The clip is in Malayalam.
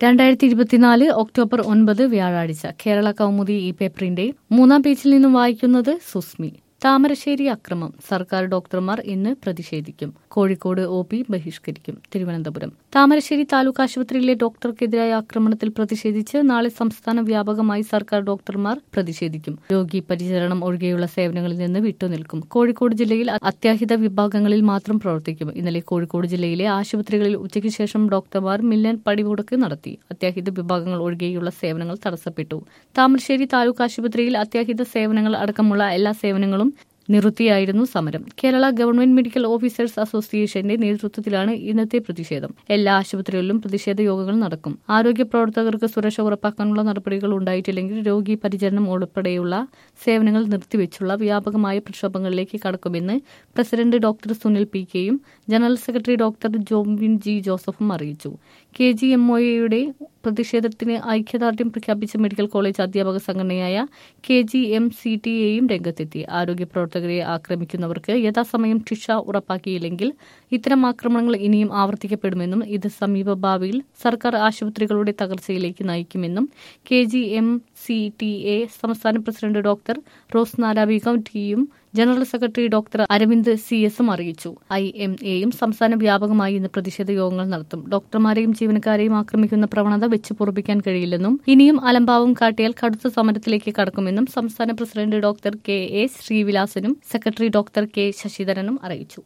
രണ്ടായിരത്തി ഇരുപത്തിനാല് ഒക്ടോബർ ഒൻപത് വ്യാഴാഴ്ച കേരള കൗമുദി ഈ പേപ്പറിന്റെ മൂന്നാം പേജിൽ നിന്നും വായിക്കുന്നത് സുസ്മി താമരശ്ശേരി അക്രമം സർക്കാർ ഡോക്ടർമാർ ഇന്ന് പ്രതിഷേധിക്കും കോഴിക്കോട് ഒ പി ബഹിഷ്കരിക്കും തിരുവനന്തപുരം താമരശ്ശേരി താലൂക്ക് ആശുപത്രിയിലെ ഡോക്ടർക്കെതിരായ ആക്രമണത്തിൽ പ്രതിഷേധിച്ച് നാളെ സംസ്ഥാന വ്യാപകമായി സർക്കാർ ഡോക്ടർമാർ പ്രതിഷേധിക്കും രോഗി പരിചരണം ഒഴികെയുള്ള സേവനങ്ങളിൽ നിന്ന് വിട്ടുനിൽക്കും കോഴിക്കോട് ജില്ലയിൽ അത്യാഹിത വിഭാഗങ്ങളിൽ മാത്രം പ്രവർത്തിക്കും ഇന്നലെ കോഴിക്കോട് ജില്ലയിലെ ആശുപത്രികളിൽ ഉച്ചയ്ക്ക് ശേഷം ഡോക്ടർമാർ മില്ലൻ പടിമുടക്ക് നടത്തി അത്യാഹിത വിഭാഗങ്ങൾ ഒഴികെയുള്ള സേവനങ്ങൾ തടസ്സപ്പെട്ടു താമരശ്ശേരി താലൂക്ക് ആശുപത്രിയിൽ അത്യാഹിത സേവനങ്ങൾ അടക്കമുള്ള എല്ലാ സേവനങ്ങളും നിർത്തിയായിരുന്നു സമരം കേരള ഗവൺമെന്റ് മെഡിക്കൽ ഓഫീസേഴ്സ് അസോസിയേഷന്റെ നേതൃത്വത്തിലാണ് ഇന്നത്തെ പ്രതിഷേധം എല്ലാ ആശുപത്രികളിലും പ്രതിഷേധ യോഗങ്ങൾ നടക്കും ആരോഗ്യ പ്രവർത്തകർക്ക് സുരക്ഷ ഉറപ്പാക്കാനുള്ള നടപടികൾ ഉണ്ടായിട്ടില്ലെങ്കിൽ രോഗി പരിചരണം ഉൾപ്പെടെയുള്ള സേവനങ്ങൾ നിർത്തിവെച്ചുള്ള വ്യാപകമായ പ്രക്ഷോഭങ്ങളിലേക്ക് കടക്കുമെന്ന് പ്രസിഡന്റ് ഡോക്ടർ സുനിൽ പി കെയും general secretary doctor Jomvin G ജോസഫും അറിയിച്ചു കെ ജി എം ഒയുടെ പ്രതിഷേധത്തിന് ഐക്യദാർഢ്യം പ്രഖ്യാപിച്ച മെഡിക്കൽ കോളേജ് അധ്യാപക സംഘടനയായ K G M C T എയും രംഗത്തെത്തി ആരോഗ്യ പ്രവർത്തകരെ ആക്രമിക്കുന്നവർക്ക് യഥാസമയം ശിക്ഷ ഉറപ്പാക്കിയില്ലെങ്കിൽ ഇത്തരം ആക്രമണങ്ങൾ ഇനിയും ആവർത്തിക്കപ്പെടുമെന്നും ഇത് സമീപ ഭാവിയിൽ സർക്കാർ ആശുപത്രികളുടെ തകർച്ചയിലേക്ക് നയിക്കുമെന്നും K G M C T A സംസ്ഥാന പ്രസിഡന്റ് ഡോക്ടർ റോസ് നാരാബീഗം ടിയും general secretary doctor Aravind C എസും അറിയിച്ചു ഐ എം എയും സംസ്ഥാന വ്യാപകമായി ഇന്ന് പ്രതിഷേധ യോഗങ്ങൾ നടത്തും ഡോക്ടർമാരെയും ജീവനക്കാരെയും ആക്രമിക്കുന്ന പ്രവണത വെച്ച് പൊറപ്പിക്കാൻ കഴിയില്ലെന്നും ഇനിയും അലംഭാവം കാട്ടിയാൽ കടുത്ത സമരത്തിലേക്ക് കടക്കുമെന്നും സംസ്ഥാന പ്രസിഡന്റ് ഡോക്ടർ കെ എ ശ്രീവിലാസനും സെക്രട്ടറി ഡോക്ടർ കെ ശശിധരനും അറിയിച്ചു